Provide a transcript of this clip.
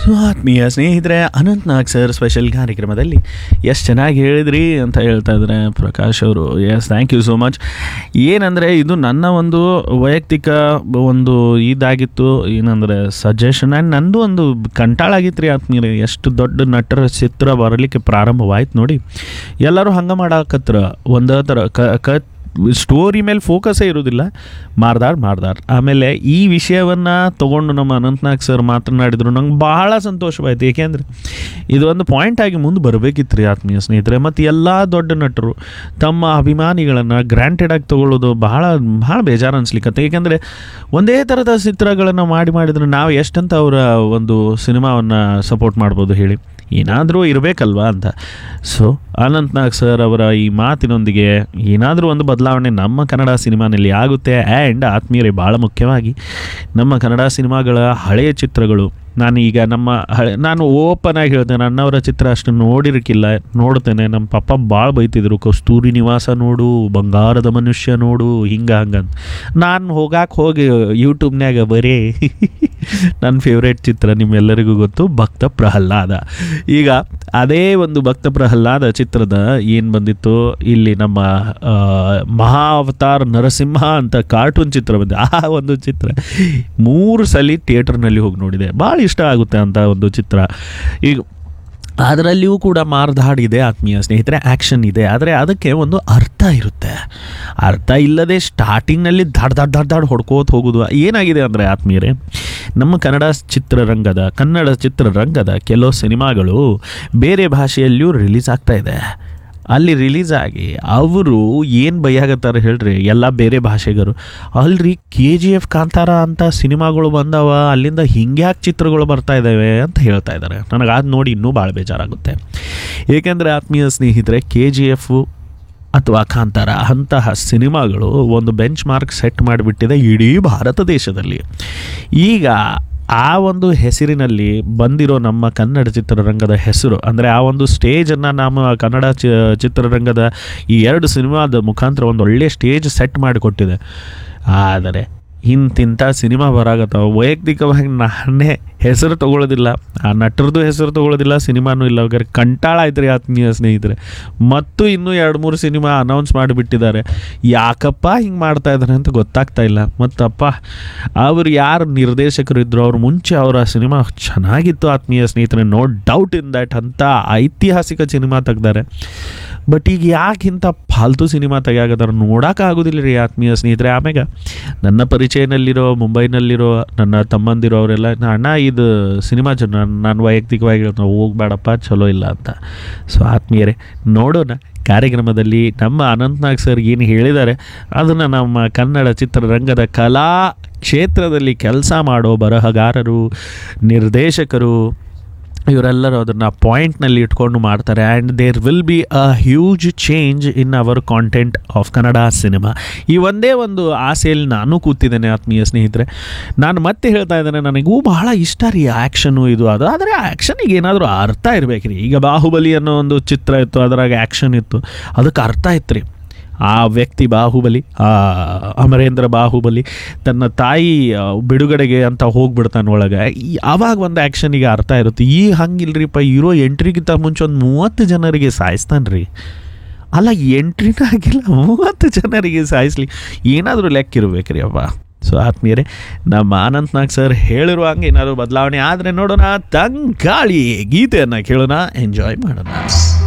so ಆತ್ಮೀಯ ಸ್ನೇಹಿತರೆ ಅನಂತ್ ನಾಗ್ sir special ಕಾರ್ಯಕ್ರಮದಲ್ಲಿ ಎಷ್ಟು ಚೆನ್ನಾಗಿ ಹೇಳಿದ್ರಿ ಅಂತ ಹೇಳ್ತಾ ಇದ್ದಾರೆ ಪ್ರಕಾಶ್ ಅವರು yes thank you so much ಏನಂದರೆ ಇದು ನನ್ನ ಒಂದು ವೈಯಕ್ತಿಕ ಒಂದು ಇದಾಗಿತ್ತು ಏನಂದರೆ ಸಜೆಷನ್ ಆ್ಯಂಡ್ ನಂದು ಒಂದು ಕಂಟಾಳಾಗಿತ್ತು ರೀ ಆತ್ಮೀಯರೇ ಎಷ್ಟು ದೊಡ್ಡ ನಟರ ಚಿತ್ರ ಬರಲಿಕ್ಕೆ ಪ್ರಾರಂಭವಾಯ್ತು ನೋಡಿ ಎಲ್ಲರೂ ಹಂಗೆ ಮಾಡಾಕತ್ರ ಒಂದೇ ಥರ ಕ ಕ ಸ್ಟೋರಿ ಮೇಲೆ ಫೋಕಸ್ಸೇ ಇರೋದಿಲ್ಲ ಮಾರ್ದಾರ್ ಮಾರ್ದಾರ್ ಆಮೇಲೆ ಈ ವಿಷಯವನ್ನು ತೊಗೊಂಡು ನಮ್ಮ ಅನಂತ್ನಾಗ್ ಸರ್ ಮಾತನಾಡಿದ್ರು ನಂಗೆ ಬಹಳ ಸಂತೋಷವಾಯಿತು ಏಕೆಂದರೆ ಇದು ಒಂದು ಪಾಯಿಂಟ್ ಆಗಿ ಮುಂದೆ ಬರಬೇಕಿತ್ತು ರೀ ಆತ್ಮೀಯ ಸ್ನೇಹಿತರೆ ಮತ್ತು ಎಲ್ಲ ದೊಡ್ಡ ನಟರು ತಮ್ಮ ಅಭಿಮಾನಿಗಳನ್ನು ಗ್ರಾಂಟೆಡ್ ಆಗಿ ತೊಗೊಳ್ಳೋದು ಬಹಳ ಭಾಳ ಬೇಜಾರು ಅನ್ಸ್ಲಿಕ್ಕತ್ತೆ ಏಕೆಂದರೆ ಒಂದೇ ಥರದ ಚಿತ್ರಗಳನ್ನು ಮಾಡಿ ಮಾಡಿದ್ರೆ ನಾವು ಎಷ್ಟಂತ ಅವರ ಒಂದು ಸಿನಿಮಾವನ್ನು ಸಪೋರ್ಟ್ ಮಾಡ್ಬೋದು ಹೇಳಿ ಏನಾದರೂ ಇರಬೇಕಲ್ವಾ ಅಂತ ಸೊ ಅನಂತ್ ನಾಗ್ ಸರ್ ಅವರ ಈ ಮಾತಿನೊಂದಿಗೆ ಏನಾದರೂ ಒಂದು ಬದಲಾವಣೆ ನಮ್ಮ ಕನ್ನಡ ಸಿನಿಮಾನಲ್ಲಿ ಆಗುತ್ತೆ ಆ್ಯಂಡ್ ಆತ್ಮೀಯರೇ ಭಾಳ ಮುಖ್ಯವಾಗಿ ನಮ್ಮ ಕನ್ನಡ ಸಿನಿಮಾಗಳ ಹಳೆಯ ಚಿತ್ರಗಳು ನಾನು ಈಗ ನಮ್ಮ ಹಳೆ ನಾನು ಓಪನ್ ಆಗಿ ಹೇಳ್ತೇನೆ ನನ್ನವರ ಚಿತ್ರ ಅಷ್ಟು ನೋಡಿರಕ್ಕಿಲ್ಲ ನೋಡ್ತೇನೆ ನಮ್ಮ ಪಪ್ಪ ಭಾಳ ಬೈತಿದ್ರು ಕಸ್ತೂರಿ ನಿವಾಸ ನೋಡು ಬಂಗಾರದ ಮನುಷ್ಯ ನೋಡು ಹಿಂಗೆ ಹಂಗಂತ ನಾನು ಹೋಗಾಕೆ ಹೋಗಿ ಯೂಟ್ಯೂಬ್ನ್ಯಾಗ ಬರೀ ನನ್ನ ಫೇವ್ರೇಟ್ ಚಿತ್ರ ನಿಮ್ಮೆಲ್ಲರಿಗೂ ಗೊತ್ತು ಭಕ್ತ ಪ್ರಹ್ಲಾದ ಈಗ ಅದೇ ಒಂದು ಭಕ್ತ ಪ್ರಹ್ಲಾದ ಚಿತ್ರದ ಏನು ಬಂದಿತ್ತು ಇಲ್ಲಿ ನಮ್ಮ ಆ, ಮಹಾ ಅವತಾರ್ ನರಸಿಂಹ ಅಂತ ಕಾರ್ಟೂನ್ ಚಿತ್ರ ಬಂದಿದೆ ಆ ಒಂದು ಚಿತ್ರ ಮೂರು ಸಲ ಥಿಯೇಟರ್ನಲ್ಲಿ ಹೋಗಿ ನೋಡಿದೆ ಭಾಳ ಇಷ್ಟ ಆಗುತ್ತೆ ಅಂತ ಒಂದು ಚಿತ್ರ ಈಗ ಅದರಲ್ಲಿಯೂ ಕೂಡ ಮಾರ್ಧಾಡ್ ಇದೆ ಆತ್ಮೀಯ ಸ್ನೇಹಿತರೆ ಆ್ಯಕ್ಷನ್ ಇದೆ ಆದರೆ ಅದಕ್ಕೆ ಒಂದು ಅರ್ಥ ಇರುತ್ತೆ ಅರ್ಥ ಇಲ್ಲದೆ ಸ್ಟಾರ್ಟಿಂಗ್ನಲ್ಲಿ ದಾಡ್ ದಾಡ್ ದಾಡ್ ದಾಡ್ ಹೊಡ್ಕೋತ ಹೋಗೋದು ಏನಾಗಿದೆ ಅಂದರೆ ಆತ್ಮೀಯರೇ ನಮ್ಮ ಕನ್ನಡ ಚಿತ್ರರಂಗದ ಕನ್ನಡ ಚಿತ್ರರಂಗದ ಕೆಲವು ಸಿನಿಮಾಗಳು ಬೇರೆ ಭಾಷೆಯಲ್ಲಿಯೂ ರಿಲೀಸ್ ಆಗ್ತಾ ಇದೆ ಅಲ್ಲಿ ರಿಲೀಸ್ ಆಗಿ ಅವರು ಏನು ಬೈಯಾಗತ್ತಾರೆ ಹೇಳ್ರಿ ಎಲ್ಲ ಬೇರೆ ಭಾಷೆಗರು ಅಲ್ರಿ ಕೆ ಜಿ ಎಫ್ ಕಾಂತಾರ ಅಂತ ಸಿನಿಮಾಗಳು ಬಂದವ ಅಲ್ಲಿಂದ ಹಿಂಗ್ಯಾಕೆ ಚಿತ್ರಗಳು ಬರ್ತಾ ಇದ್ದಾವೆ ಅಂತ ಹೇಳ್ತಾ ಇದ್ದಾರೆ ನನಗೆ ಅದು ನೋಡಿ ಇನ್ನೂ ಭಾಳ ಬೇಜಾರಾಗುತ್ತೆ ಏಕೆಂದರೆ ಆತ್ಮೀಯ ಸ್ನೇಹಿತರೆ ಕೆ ಜಿ ಎಫು ಅಥವಾ ಕಾಂತಾರ ಅಂತಹ ಸಿನಿಮಾಗಳು ಒಂದು ಬೆಂಚ್ ಮಾರ್ಕ್ ಸೆಟ್ ಮಾಡಿಬಿಟ್ಟಿದೆ ಇಡೀ ಭಾರತ ದೇಶದಲ್ಲಿ ಈಗ ಆ ಒಂದು ಹೆಸರಿನಲ್ಲಿ ಬಂದಿರೋ ನಮ್ಮ ಕನ್ನಡ ಚಿತ್ರರಂಗದ ಹೆಸರು ಅಂದರೆ ಆ ಒಂದು ಸ್ಟೇಜನ್ನು ನಮ್ಮ ಕನ್ನಡ ಚಿ ಚಿತ್ರರಂಗದ ಈ ಎರಡು ಸಿನಿಮಾದ ಮುಖಾಂತರ ಒಂದು ಒಳ್ಳೆಯ ಸ್ಟೇಜ್ ಸೆಟ್ ಮಾಡಿಕೊಟ್ಟಿದೆ ಆದರೆ ಇಂತಿಂಥ ಸಿನಿಮಾ ಬರಾಗತ್ತವ ವೈಯಕ್ತಿಕವಾಗಿ ನಾನೇ ಹೆಸರು ತೊಗೊಳ್ಳೋದಿಲ್ಲ ಆ ನಟರದ್ದು ಹೆಸರು ತೊಗೊಳ್ಳೋದಿಲ್ಲ ಸಿನಿಮಾನೂ ಇಲ್ಲ ಹಾಗಾದ್ರೆ ಕಂಟಾಳ ಆಯ್ತು ರೀ ಆತ್ಮೀಯ ಸ್ನೇಹಿತರೆ ಮತ್ತು ಇನ್ನೂ ಎರಡು ಮೂರು ಸಿನಿಮಾ ಅನೌನ್ಸ್ ಮಾಡಿಬಿಟ್ಟಿದ್ದಾರೆ ಯಾಕಪ್ಪ ಹಿಂಗೆ ಮಾಡ್ತಾ ಇದ್ದಾರೆ ಅಂತ ಗೊತ್ತಾಗ್ತಾ ಇಲ್ಲ ಮತ್ತಪ್ಪ ಅವರು ಯಾರು ನಿರ್ದೇಶಕರು ಇದ್ದರು ಅವ್ರು ಮುಂಚೆ ಅವರ ಸಿನಿಮಾ ಚೆನ್ನಾಗಿತ್ತು ಆತ್ಮೀಯ ಸ್ನೇಹಿತರೆ ನೋ ಡೌಟ್ ಇನ್ ದ್ಯಾಟ್ ಅಂತ ಐತಿಹಾಸಿಕ ಸಿನಿಮಾ ತೆಗ್ದಾರೆ ಬಟ್ ಈಗ ಯಾಕೆ ಇಂಥ ಫಾಲ್ತು ಸಿನಿಮಾ ತೆಗಿಯಾಗದಾರ ನೋಡೋಕ್ಕಾಗೋದಿಲ್ಲ ರೀ ಆತ್ಮೀಯ ಸ್ನೇಹಿತರೆ ಆಮ್ಯಾಗ ನನ್ನ ಪರಿಚಯನಲ್ಲಿರೋ ಮುಂಬೈನಲ್ಲಿರೋ ನನ್ನ ತಮ್ಮಂದಿರೋ ಅವರೆಲ್ಲ "ನಾ ಅಣ್ಣ ಇದು ಸಿನಿಮಾ ಚ ನಾನು ವೈಯಕ್ತಿಕವಾಗಿ ಹೇಳ್ತೀನಿ, ಹೋಗ್ಬೇಡಪ್ಪ ಚಲೋ ಇಲ್ಲ ಅಂತ ಸೊ ಆತ್ಮೀಯರೇ ನೋಡೋಣ ಕಾರ್ಯಕ್ರಮದಲ್ಲಿ ನಮ್ಮ ಅನಂತ್ನಾಗ್ ಸರ್ ಏನು ಹೇಳಿದ್ದಾರೆ ಅದನ್ನು ನಮ್ಮ ಕನ್ನಡ ಚಿತ್ರರಂಗದ ಕಲಾ ಕ್ಷೇತ್ರದಲ್ಲಿ ಕೆಲಸ ಮಾಡೋ ಬರಹಗಾರರು ನಿರ್ದೇಶಕರು ಇವರೆಲ್ಲರೂ ಅದನ್ನು ಪಾಯಿಂಟ್ನಲ್ಲಿ ಇಟ್ಕೊಂಡು ಮಾಡ್ತಾರೆ and there will be a huge change in our content of Kannada cinema ಈ ಒಂದೇ ಒಂದು ಆಸೆಯಲ್ಲಿ ನಾನು ಕೂತಿದ್ದೇನೆ ಆತ್ಮೀಯ ಸ್ನೇಹಿತರೆ ನಾನು ಮತ್ತೆ ಹೇಳ್ತಾ ಇದ್ದೇನೆ ನನಗೂ ಬಹಳ ಇಷ್ಟ ರೀ ಆ್ಯಕ್ಷನು ಇದು ಅದು ಆದರೆ ಆ ಆ್ಯಕ್ಷನಿಗೆ ಏನಾದರೂ ಅರ್ಥ ಇರಬೇಕು ರೀ ಈಗ ಬಾಹುಬಲಿ ಅನ್ನೋ ಒಂದು ಚಿತ್ರ ಇತ್ತು ಅದರಾಗ ಆ್ಯಕ್ಷನ್ ಇತ್ತು ಅದಕ್ಕೆ ಅರ್ಥ ಇತ್ತು ರೀ ಆ ವ್ಯಕ್ತಿ ಬಾಹುಬಲಿ ಆ ಅಮರೇಂದ್ರ ಬಾಹುಬಲಿ ತನ್ನ ತಾಯಿ ಆ, ಬಿಡುಗಡೆಗೆ ಅಂತ ಹೋಗ್ಬಿಡ್ತಾನೆ ಒಳಗೆ ಈ- ಆವಾಗ ಒಂದು ಆ್ಯಕ್ಷನಿಗೆ ಅರ್ಥ ಇರುತ್ತೆ ಈ ಹಂಗಿಲ್ರಿಪ್ಪ ಇರೋ ಎಂಟ್ರಿಗಿಂತ ಮುಂಚೆ ಒಂದು ಮೂವತ್ತು ಜನರಿಗೆ ಸಾಯಿಸ್ತಾನೆ ರೀ ಅಲ್ಲ ಎಂಟ್ರಿನ ಆಗಿಲ್ಲ ಮೂವತ್ತು ಜನರಿಗೆ ಸಾಯಿಸ್ಲಿ ಏನಾದರೂ ಲೆಕ್ಕ ಇರಬೇಕು ರೀ ಅಪ್ಪ ಸೊ ಆತ್ಮೀಯರೇ ನಮ್ಮ ಅನಂತ್ ನಾಗ್ ಸರ್ ಹೇಳಿರುವ ಹಂಗೆ ಏನಾದರೂ ಬದಲಾವಣೆ ಆದರೆ ನೋಡೋಣ ತಂಗಾಳಿ ಗೀತೆಯನ್ನು ಕೇಳೋಣ ಎಂಜಾಯ್ ಮಾಡೋಣ